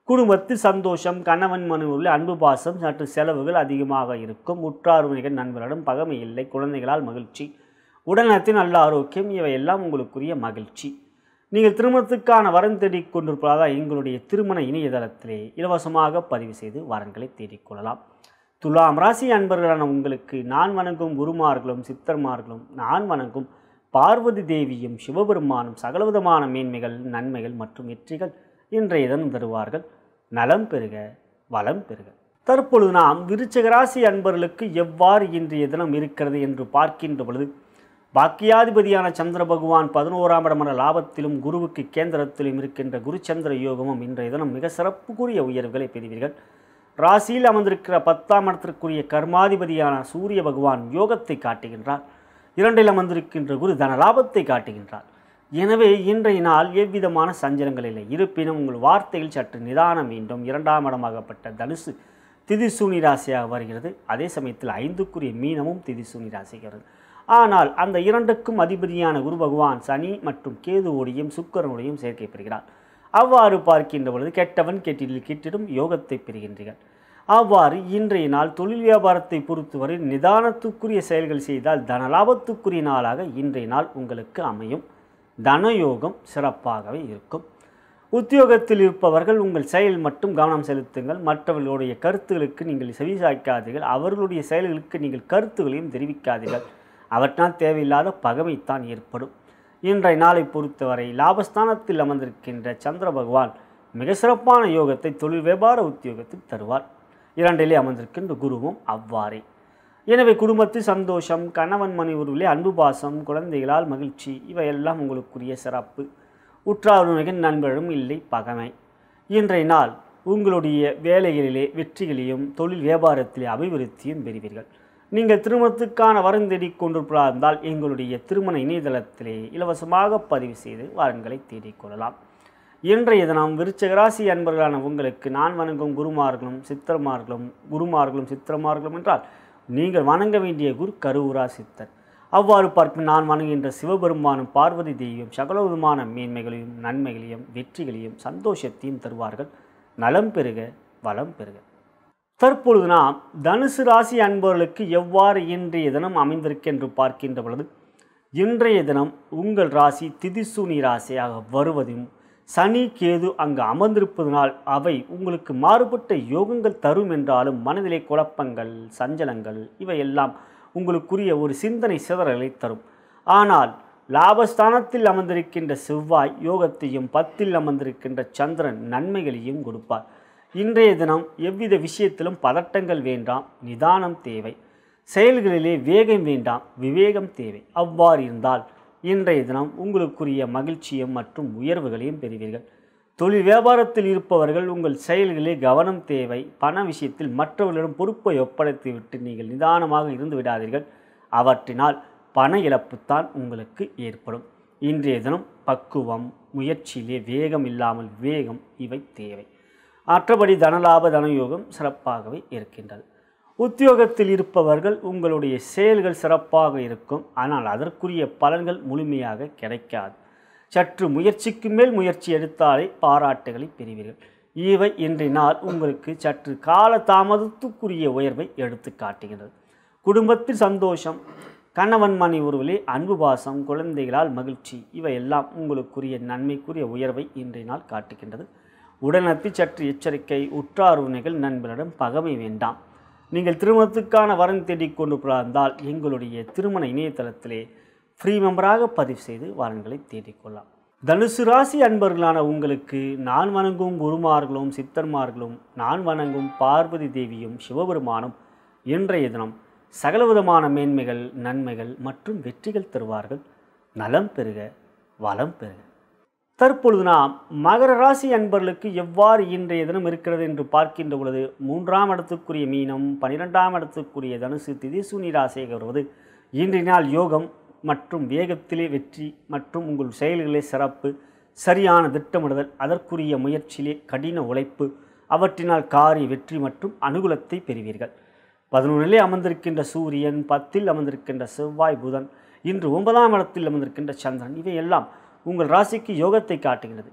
குடும்பத்தில் சந்தோஷம் கணவன் மனைவி அன்பு பாசம் சற்று செலவுகள் அதிகமாக இருக்கும் உற்றார் உறவினர்கள் நண்பர்களிடம் பகமை இல்லை குழந்தைகளால் மகிழ்ச்சி உடல்நலத்தின் நல்ல ஆரோக்கியம் இவையெல்லாம் உங்களுக்குரிய மகிழ்ச்சி நீங்கள் திருமணத்துக்கான வரன் தேடிக் கொண்டிருப்பதாக எங்களுடைய திருமண இணையதளத்திலே இலவசமாக பதிவு செய்து வரன்களை தேடிக்கொள்ளலாம் துலாம் ராசி அன்பர்களான உங்களுக்கு நான் வணங்கும் குருமார்களும் சித்தர்மார்களும் நான் வணங்கும் பார்வதி தேவியும் சிவபெருமானும் சகலவிதமான மேன்மைகள் நன்மைகள் மற்றும் வெற்றிகள் இன்றைய தினம் தருவார்கள் நலம் பெறுக வளம் பெறுக தற்பொழுது நாம் விருச்சக ராசி அன்பர்களுக்கு எவ்வாறு இன்றைய தினம் இருக்கிறது என்று பார்க்கின்ற பொழுது பாக்கியாதிபதியான சந்திர பகவான் பதினோராம் இடமான லாபத்திலும் குருவுக்கு கேந்திரத்திலும் இருக்கின்ற குருச்சந்திர யோகமும் இன்றைய தினம் மிக சிறப்புக்குரிய உயர்வுகளை பெறுவீர்கள் ராசியில் அமர்ந்திருக்கிற பத்தாம் இடத்திற்குரிய கர்மாதிபதியான சூரிய பகவான் யோகத்தை காட்டுகின்றார் இரண்டில் அமர்ந்திருக்கின்ற குரு தன லாபத்தை காட்டுகின்றார் எனவே இன்றைய நாள் எவ்விதமான சஞ்சலங்கள் இல்லை இருப்பினும் உங்கள் வார்த்தையில் சற்று நிதானம் வேண்டும் இரண்டாம் இடமாகப்பட்ட தனுசு திதிசூனி ராசியாக வருகிறது அதே சமயத்தில் ஐந்துக்குரிய மீனமும் திதிசூனி ராசிகிறது ஆனால் அந்த இரண்டுக்கும் அதிபதியான குரு பகவான் சனி மற்றும் கேதுவோடையும் சுக்கரனுடையும் சேர்க்கை பெறுகிறார் அவ்வாறு பார்க்கின்ற பொழுது கெட்டவன் கெட்டில் கிட்டிடும் யோகத்தை பெறுகின்றீர்கள் அவ்வாறு இன்றைய நாள் தொழில் வியாபாரத்தை பொறுத்தவரை நிதானத்துக்குரிய செயல்கள் செய்தால் தனலாபத்துக்குரிய நாளாக இன்றைய நாள் உங்களுக்கு அமையும் தனயோகம் சிறப்பாகவே இருக்கும் உத்தியோகத்தில் இருப்பவர்கள் உங்கள் செயல் மட்டும் கவனம் செலுத்துங்கள் மற்றவர்களுடைய கருத்துகளுக்கு நீங்கள் செவிசாய்க்காதீர்கள் அவர்களுடைய செயல்களுக்கு நீங்கள் கருத்துகளையும் தெரிவிக்காதீர்கள் அவற்றால் தேவையில்லாத பகைமைத்தான் ஏற்படும் இன்றைய நாளை பொறுத்தவரை லாபஸ்தானத்தில் அமர்ந்திருக்கின்ற சந்திர பகவான் மிக சிறப்பான யோகத்தை தொழில் வியாபார உத்தியோகத்தில் தருவார் இரண்டிலே அமர்ந்திருக்கின்ற குருவும் அவ்வாறே எனவே குடும்பத்தில் சந்தோஷம் கணவன் மணி உருவிலே அன்பு பாசம் குழந்தைகளால் மகிழ்ச்சி இவையெல்லாம் உங்களுக்குரிய சிறப்பு உற்றாருணிகள் நண்பரும் இல்லை பகமை இன்றைய நாள் உங்களுடைய வேலைகளிலே வெற்றிகளையும் தொழில் வியாபாரத்திலே அபிவிருத்தியும் பெறுவீர்கள் நீங்கள் திருமணத்துக்கான வரம் தேடிக் கொண்டிருப்பதாக இருந்தால் எங்களுடைய திருமண இணையதளத்திலே இலவசமாக பதிவு செய்து வரன்களை தேடிக்கொள்ளலாம் இன்றைய தினம் விருச்சக ராசி அன்பர்களான உங்களுக்கு நான் வணங்கும் குருமார்களும் சித்தர்மார்களும் குருமார்களும் சித்திரமார்களும் என்றால் நீங்கள் வணங்க வேண்டிய குரு கருவுரா சித்தர் அவ்வாறு பார்க்கும் நான் வணங்குகின்ற சிவபெருமானும் பார்வதி தேவியும் சகலவிதமான மேன்மைகளையும் நன்மைகளையும் வெற்றிகளையும் சந்தோஷத்தையும் தருவார்கள் நலம் பெறுக வளம் பெறுக தற்பொழுது நாம் தனுசு ராசி அன்பர்களுக்கு எவ்வாறு இன்றைய தினம் அமைந்திருக்கென்று பார்க்கின்ற பொழுது இன்றைய தினம் உங்கள் ராசி திதிசூனி ராசியாக வருவதும் சனி கேது அங்கு அமர்ந்திருப்பதனால் அவை உங்களுக்கு மாறுபட்ட யோகங்கள் தரும் என்றாலும் மனதிலே குழப்பங்கள் சஞ்சலங்கள் இவையெல்லாம் உங்களுக்குரிய ஒரு சிந்தனை சிதறலை தரும் ஆனால் லாபஸ்தானத்தில் அமர்ந்திருக்கின்ற செவ்வாய் யோகத்தையும் பத்தில் அமர்ந்திருக்கின்ற சந்திரன் நன்மைகளையும் கொடுப்பார் இன்றைய தினம் எவ்வித விஷயத்திலும் பதட்டங்கள் வேண்டாம் நிதானம் தேவை செயல்களிலே வேகம் வேண்டாம் விவேகம் தேவை அவ்வாறு இருந்தால் இன்றைய தினம் உங்களுக்குரிய மகிழ்ச்சியும் மற்றும் உயர்வுகளையும் பெறுவீர்கள் தொழில் வியாபாரத்தில் இருப்பவர்கள் உங்கள் செயல்களிலே கவனம் தேவை பண விஷயத்தில் மற்றவர்களிடம் பொறுப்பை ஒப்படைத்துவிட்டு நீங்கள் நிதானமாக இருந்து விடாதீர்கள் அவற்றினால் பண இழப்புத்தான் உங்களுக்கு ஏற்படும் இன்றைய தினம் பக்குவம் முயற்சியிலே வேகம் இல்லாமல் வேகம் இவை தேவை மற்றபடி தனலாப தனயோகம் சிறப்பாகவே இருக்கின்றது உத்தியோகத்தில் இருப்பவர்கள் உங்களுடைய செயல்கள் சிறப்பாக இருக்கும் ஆனால் அதற்குரிய பலன்கள் முழுமையாக கிடைக்காது சற்று முயற்சிக்கு மேல் முயற்சி எடுத்தாலே பாராட்டுகளை பெறுவீர்கள் இவை இன்றைய நாள் உங்களுக்கு சற்று கால தாமதத்துக்குரிய உயர்வை எடுத்து காட்டுகிறது குடும்பத்தில் சந்தோஷம் கணவன் மணி உருவிலே அன்பு பாசம் குழந்தைகளால் மகிழ்ச்சி இவையெல்லாம் உங்களுக்குரிய நன்மைக்குரிய உயர்வை இன்றைய நாள் காட்டுகின்றது உடல்நலத்தில் சற்று எச்சரிக்கை உற்றார் உறவினர்கள் நண்பரிடம் பகமை வேண்டாம் நீங்கள் திருமணத்துக்கான வரன் தேடிக் கொண்டு இருந்தால் எங்களுடைய திருமண இணையதளத்திலே ஃப்ரீ மெம்பராக பதிவு செய்து வரன்களை தேடிக்கொள்ளலாம் தனுசு ராசி அன்பர்களான உங்களுக்கு நான் வணங்கும் குருமார்களும் சித்தர்மார்களும் நான் வணங்கும் பார்வதி தேவியும் சிவபெருமானும் இன்றைய தினம் சகலவிதமான மேன்மைகள் நன்மைகள் மற்றும் வெற்றிகள் தருவார்கள் நலம் பெறுக வளம் பெறுக தற்பொழுது நாம் மகர ராசி அன்பர்களுக்கு எவ்வாறு இன்றைய தினம் இருக்கிறது என்று பார்க்கின்ற பொழுது மூன்றாம் இடத்துக்குரிய மீனம் பனிரெண்டாம் இடத்துக்குரிய தனுசு திதிசூனி ராசியாக வருவது இன்றைய நாள் யோகம் மற்றும் வேகத்திலே வெற்றி மற்றும் உங்கள் செயல்களே சிறப்பு சரியான திட்டமிடுதல் அதற்குரிய முயற்சியிலே கடின உழைப்பு அவற்றினால் காரிய வெற்றி மற்றும் அனுகூலத்தை பெறுவீர்கள் பதினொன்றிலே அமர்ந்திருக்கின்ற சூரியன் பத்தில் அமர்ந்திருக்கின்ற செவ்வாய் புதன் இன்று ஒன்பதாம் இடத்தில் அமர்ந்திருக்கின்ற சந்திரன் இவையெல்லாம் உங்கள் ராசிக்கு யோகத்தை காட்டுகிறது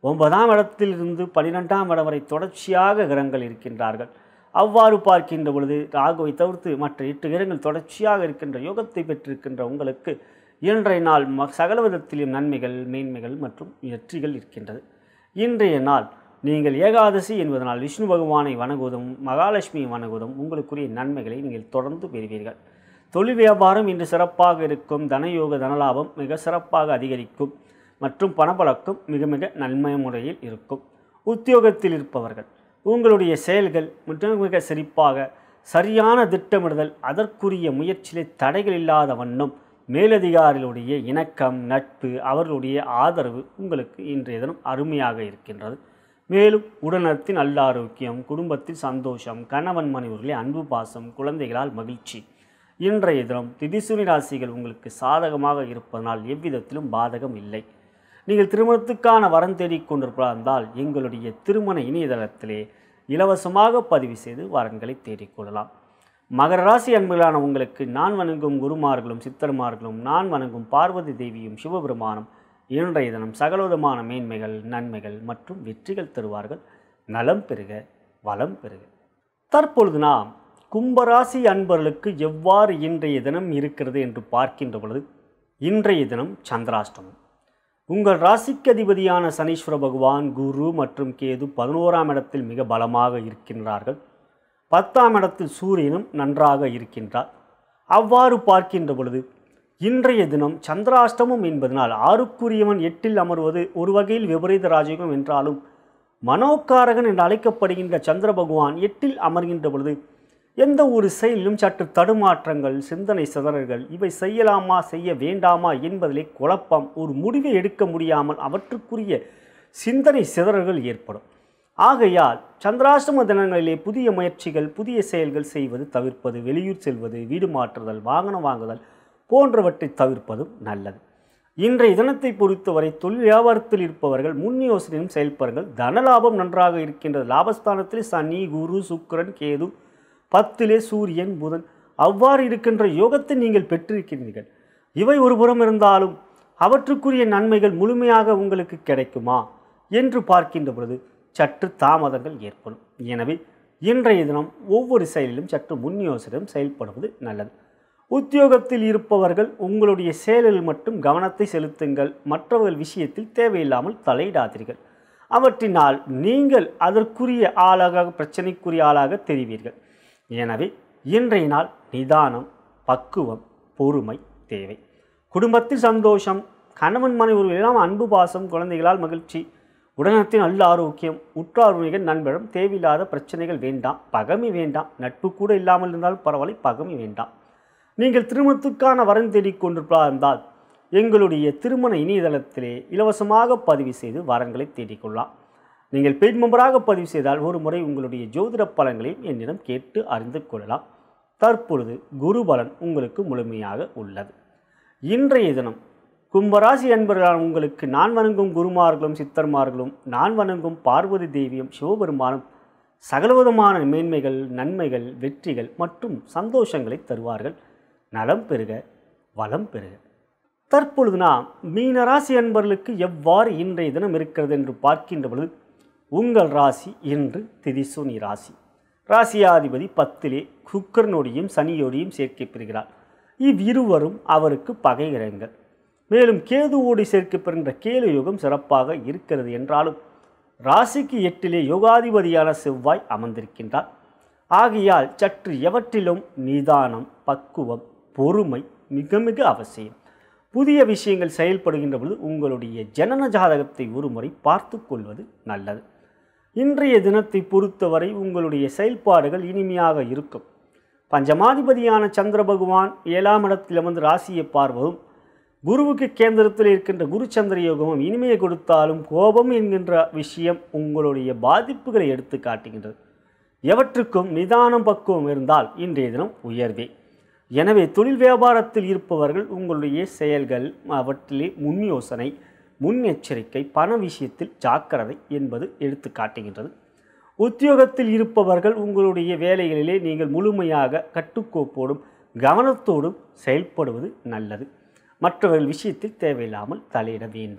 ஒன்பதாம் இடத்திலிருந்து பன்னிரெண்டாம் இடம் வரை தொடர்ச்சியாக கிரகங்கள் இருக்கின்றார்கள் அவ்வாறு பார்க்கின்ற பொழுது ராகுவை தவிர்த்து மற்ற எட்டு கிரகங்கள் தொடர்ச்சியாக இருக்கின்ற யோகத்தை பெற்றிருக்கின்ற உங்களுக்கு இன்றைய நாள் ம சகல விதத்திலும் நன்மைகள் மேன்மைகள் மற்றும் வெற்றிகள் இருக்கின்றது இன்றைய நாள் நீங்கள் ஏகாதசி என்பதனால் விஷ்ணு பகவானை வணங்குவதும் மகாலட்சுமியை வணங்குவதும் உங்களுக்குரிய நன்மைகளை நீங்கள் தொடர்ந்து பெறுவீர்கள் தொழில் வியாபாரம் இன்று சிறப்பாக இருக்கும் தனயோக தனலாபம் மிக சிறப்பாக அதிகரிக்கும் மற்றும் பணப்பழக்கம் மிக மிக நன்மை முறையில் இருக்கும் உத்தியோகத்தில் இருப்பவர்கள் உங்களுடைய செயல்கள் மிக மிக சிறப்பாக சரியான திட்டமிடுதல் அதற்குரிய முயற்சியிலே தடைகள் இல்லாத வண்ணம் மேலதிகாரிகளுடைய இணக்கம் நட்பு அவர்களுடைய ஆதரவு உங்களுக்கு இன்றைய தினம் அருமையாக இருக்கின்றது மேலும் உடல்நலத்தின் நல்ல ஆரோக்கியம் குடும்பத்தில் சந்தோஷம் கணவன் மனைவர்களே அன்பு பாசம் குழந்தைகளால் மகிழ்ச்சி இன்றைய தினம் திதிசுனி ராசிகள் உங்களுக்கு சாதகமாக இருப்பதனால் எவ்விதத்திலும் பாதகம் இல்லை நீங்கள் திருமணத்துக்கான வரம் தேடிக் கொண்டிருப்பதால் எங்களுடைய திருமண இணையதளத்திலே இலவசமாக பதிவு செய்து வரன்களை தேடிக்கொள்ளலாம் மகர ராசி அன்புகளான உங்களுக்கு நான் வணங்கும் குருமார்களும் சித்தர்மார்களும் நான் வணங்கும் பார்வதி தேவியும் சிவபெருமானும் இன்றைய தினம் சகலவிதமான மேன்மைகள் நன்மைகள் மற்றும் வெற்றிகள் தருவார்கள் நலம் பெறுக வளம் பெறுக தற்பொழுது நாம் கும்பராசி அன்பர்களுக்கு எவ்வாறு இன்றைய தினம் இருக்கிறது என்று பார்க்கின்ற பொழுது இன்றைய தினம் சந்திராஷ்டமம் உங்கள் ராசிக்கு அதிபதியான சனீஸ்வர பகவான் குரு மற்றும் கேது பதினோராம் இடத்தில் மிக பலமாக இருக்கின்றார்கள் பத்தாம் இடத்தில் சூரியனும் நன்றாக இருக்கின்றார் அவ்வாறு பார்க்கின்ற பொழுது இன்றைய தினம் சந்திராஷ்டமம் என்பதனால் ஆறுக்குரியவன் எட்டில் அமர்வது ஒரு வகையில் விபரீத ராஜயோகம் என்றாலும் மனோக்காரகன் என்று அழைக்கப்படுகின்ற சந்திர பகவான் எட்டில் அமர்கின்ற பொழுது எந்த ஒரு செயலிலும் சற்று தடுமாற்றங்கள் சிந்தனை சிதறல்கள் இவை செய்யலாமா செய்ய வேண்டாமா என்பதிலே குழப்பம் ஒரு முடிவை எடுக்க முடியாமல் அவற்றுக்குரிய சிந்தனை சிதறல்கள் ஏற்படும் ஆகையால் சந்திராஷ்டம தினங்களிலே புதிய முயற்சிகள் புதிய செயல்கள் செய்வது தவிர்ப்பது வெளியூர் செல்வது வீடு மாற்றுதல் வாகனம் வாங்குதல் போன்றவற்றை தவிர்ப்பதும் நல்லது இன்றைய தினத்தை பொறுத்தவரை தொழில் வியாபாரத்தில் இருப்பவர்கள் முன் யோசனையும் செயல்படுங்கள் தனலாபம் நன்றாக இருக்கின்றது லாபஸ்தானத்தில் சனி குரு சுக்கிரன் கேது பத்திலே சூரியன் புதன் அவ்வாறு இருக்கின்ற யோகத்தை நீங்கள் பெற்றிருக்கிறீர்கள் இவை ஒருபுறம் இருந்தாலும் அவற்றுக்குரிய நன்மைகள் முழுமையாக உங்களுக்கு கிடைக்குமா என்று பார்க்கின்ற பொழுது சற்று தாமதங்கள் ஏற்படும் எனவே இன்றைய தினம் ஒவ்வொரு செயலிலும் சற்று முன் யோசனையும் செயல்படுவது நல்லது உத்தியோகத்தில் இருப்பவர்கள் உங்களுடைய செயலில் மட்டும் கவனத்தை செலுத்துங்கள் மற்றவர்கள் விஷயத்தில் தேவையில்லாமல் தலையிடாதீர்கள் அவற்றினால் நீங்கள் அதற்குரிய ஆளாக பிரச்சனைக்குரிய ஆளாக தெரிவீர்கள் எனவே இன்றைய நாள் நிதானம் பக்குவம் பொறுமை தேவை குடும்பத்தில் சந்தோஷம் கணவன் மனைவி எல்லாம் அன்பு பாசம் குழந்தைகளால் மகிழ்ச்சி உடனத்தின் நல்ல ஆரோக்கியம் உற்றார் உறவினர்கள் நண்பரிடம் தேவையில்லாத பிரச்சனைகள் வேண்டாம் பகமை வேண்டாம் நட்பு கூட இல்லாமல் இருந்தால் பரவாயில்லை பகமை வேண்டாம் நீங்கள் திருமணத்துக்கான வரன் தேடிக் கொண்டிருப்பதாக இருந்தால் எங்களுடைய திருமண இணையதளத்திலே இலவசமாக பதிவு செய்து வரன்களை தேடிக்கொள்ளலாம் நீங்கள் பெண் மெம்பராக பதிவு செய்தால் ஒரு முறை உங்களுடைய ஜோதிட பலன்களையும் என்னிடம் கேட்டு அறிந்து கொள்ளலாம் தற்பொழுது குரு பலன் உங்களுக்கு முழுமையாக உள்ளது இன்றைய தினம் கும்பராசி அன்பர்களான உங்களுக்கு நான் வணங்கும் குருமார்களும் சித்தர்மார்களும் நான் வணங்கும் பார்வதி தேவியும் சிவபெருமானும் சகலவிதமான மேன்மைகள் நன்மைகள் வெற்றிகள் மற்றும் சந்தோஷங்களை தருவார்கள் நலம் பெறுக வளம் பெறுக தற்பொழுது நாம் மீனராசி அன்பர்களுக்கு எவ்வாறு இன்றைய தினம் இருக்கிறது என்று பார்க்கின்ற பொழுது உங்கள் ராசி இன்று திதிசுனி ராசி ராசியாதிபதி பத்திலே சுக்கரனோடையும் சனியோடையும் சேர்க்கை பெறுகிறார் இவ்விருவரும் அவருக்கு பகை கிரகங்கள் மேலும் கேதுவோடு சேர்க்கப்படுகின்ற கேலு யோகம் சிறப்பாக இருக்கிறது என்றாலும் ராசிக்கு எட்டிலே யோகாதிபதியான செவ்வாய் அமர்ந்திருக்கின்றார் ஆகையால் சற்று எவற்றிலும் நிதானம் பக்குவம் பொறுமை மிக மிக அவசியம் புதிய விஷயங்கள் செயல்படுகின்ற பொழுது உங்களுடைய ஜனன ஜாதகத்தை ஒருமுறை பார்த்து கொள்வது நல்லது இன்றைய தினத்தை பொறுத்தவரை உங்களுடைய செயல்பாடுகள் இனிமையாக இருக்கும் பஞ்சமாதிபதியான சந்திர பகவான் ஏழாம் இடத்தில் அமர்ந்து ராசியை பார்வதும் குருவுக்கு கேந்திரத்தில் இருக்கின்ற குரு சந்திர யோகமும் இனிமையை கொடுத்தாலும் கோபம் என்கின்ற விஷயம் உங்களுடைய பாதிப்புகளை எடுத்து காட்டுகின்றது எவற்றுக்கும் நிதானம் பக்குவம் இருந்தால் இன்றைய தினம் உயர்வே எனவே தொழில் வியாபாரத்தில் இருப்பவர்கள் உங்களுடைய செயல்கள் அவற்றிலே முன் யோசனை முன்னெச்சரிக்கை பண விஷயத்தில் ஜாக்கிரதை என்பது எடுத்து காட்டுகின்றது உத்தியோகத்தில் இருப்பவர்கள் உங்களுடைய வேலைகளிலே நீங்கள் முழுமையாக கட்டுக்கோப்போடும் கவனத்தோடும் செயல்படுவது நல்லது மற்றவர்கள் விஷயத்தில் தேவையில்லாமல் தலையிட வேண்டாம்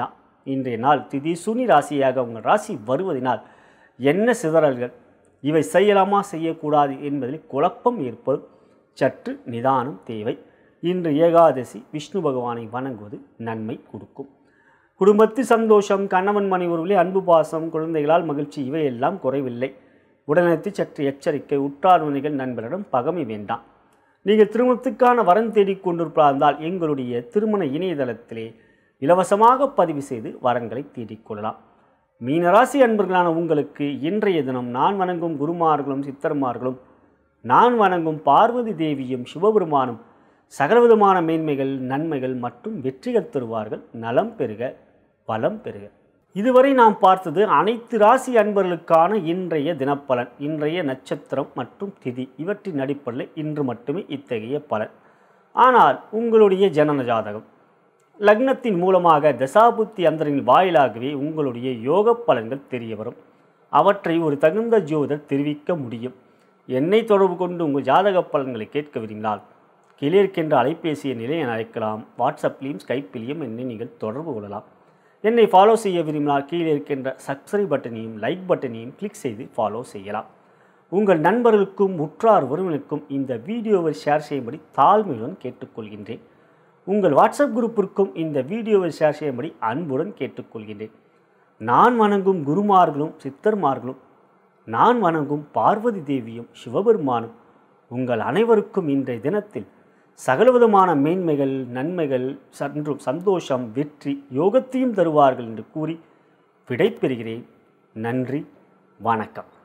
இன்றைய நாள் திதி சுனி ராசியாக உங்கள் ராசி வருவதனால் என்ன சிதறல்கள் இவை செய்யலாமா செய்யக்கூடாது என்பதில் குழப்பம் ஏற்படும் சற்று நிதானம் தேவை இன்று ஏகாதசி விஷ்ணு பகவானை வணங்குவது நன்மை கொடுக்கும் குடும்பத்து சந்தோஷம் கணவன் மனை உறவிலே அன்பு பாசம் குழந்தைகளால் மகிழ்ச்சி இவையெல்லாம் குறைவில்லை உடனடி சற்று எச்சரிக்கை உற்றார்வனைகள் நண்பரிடம் பகமை வேண்டாம் நீங்கள் திருமணத்துக்கான வரன் தேடிக் கொண்டிருப்பதால் எங்களுடைய திருமண இணையதளத்திலே இலவசமாக பதிவு செய்து வரன்களை தேடிக்கொள்ளலாம் மீனராசி அன்பர்களான உங்களுக்கு இன்றைய தினம் நான் வணங்கும் குருமார்களும் சித்தர்மார்களும் நான் வணங்கும் பார்வதி தேவியும் சிவபெருமானும் சகலவிதமான மேன்மைகள் நன்மைகள் மற்றும் வெற்றிகள் தருவார்கள் நலம் பெறுக பலம் பெறுக இதுவரை நாம் பார்த்தது அனைத்து ராசி அன்பர்களுக்கான இன்றைய தினப்பலன் இன்றைய நட்சத்திரம் மற்றும் திதி இவற்றின் அடிப்படையில் இன்று மட்டுமே இத்தகைய பலன் ஆனால் உங்களுடைய ஜனன ஜாதகம் லக்னத்தின் மூலமாக தசாபுத்தி அந்தரின் வாயிலாகவே உங்களுடைய யோக பலன்கள் தெரிய வரும் அவற்றை ஒரு தகுந்த ஜோதர் தெரிவிக்க முடியும் என்னை தொடர்பு கொண்டு உங்கள் ஜாதக பலன்களை கேட்க விரும்பினால் கீழே இருக்கின்ற அலைபேசியை நிலையை அழைக்கலாம் வாட்ஸ்அப்லேயும் ஸ்கைப்பிலையும் என்னை நீங்கள் தொடர்பு கொள்ளலாம் என்னை ஃபாலோ செய்ய விரும்பினால் கீழே இருக்கின்ற சப்ஸ்கிரைப் பட்டனையும் லைக் பட்டனையும் கிளிக் செய்து ஃபாலோ செய்யலாம் உங்கள் நண்பர்களுக்கும் உற்றார் உறவினருக்கும் இந்த வீடியோவை ஷேர் செய்யும்படி தாழ்மையுடன் கேட்டுக்கொள்கின்றேன் உங்கள் வாட்ஸ்அப் குரூப்பிற்கும் இந்த வீடியோவை ஷேர் செய்யும்படி அன்புடன் கேட்டுக்கொள்கின்றேன் நான் வணங்கும் குருமார்களும் சித்தர்மார்களும் நான் வணங்கும் பார்வதி தேவியும் சிவபெருமானும் உங்கள் அனைவருக்கும் இன்றைய தினத்தில் சகலவிதமான மேன்மைகள் நன்மைகள் சன்றும் சந்தோஷம் வெற்றி யோகத்தையும் தருவார்கள் என்று கூறி விடைபெறுகிறேன் நன்றி வணக்கம்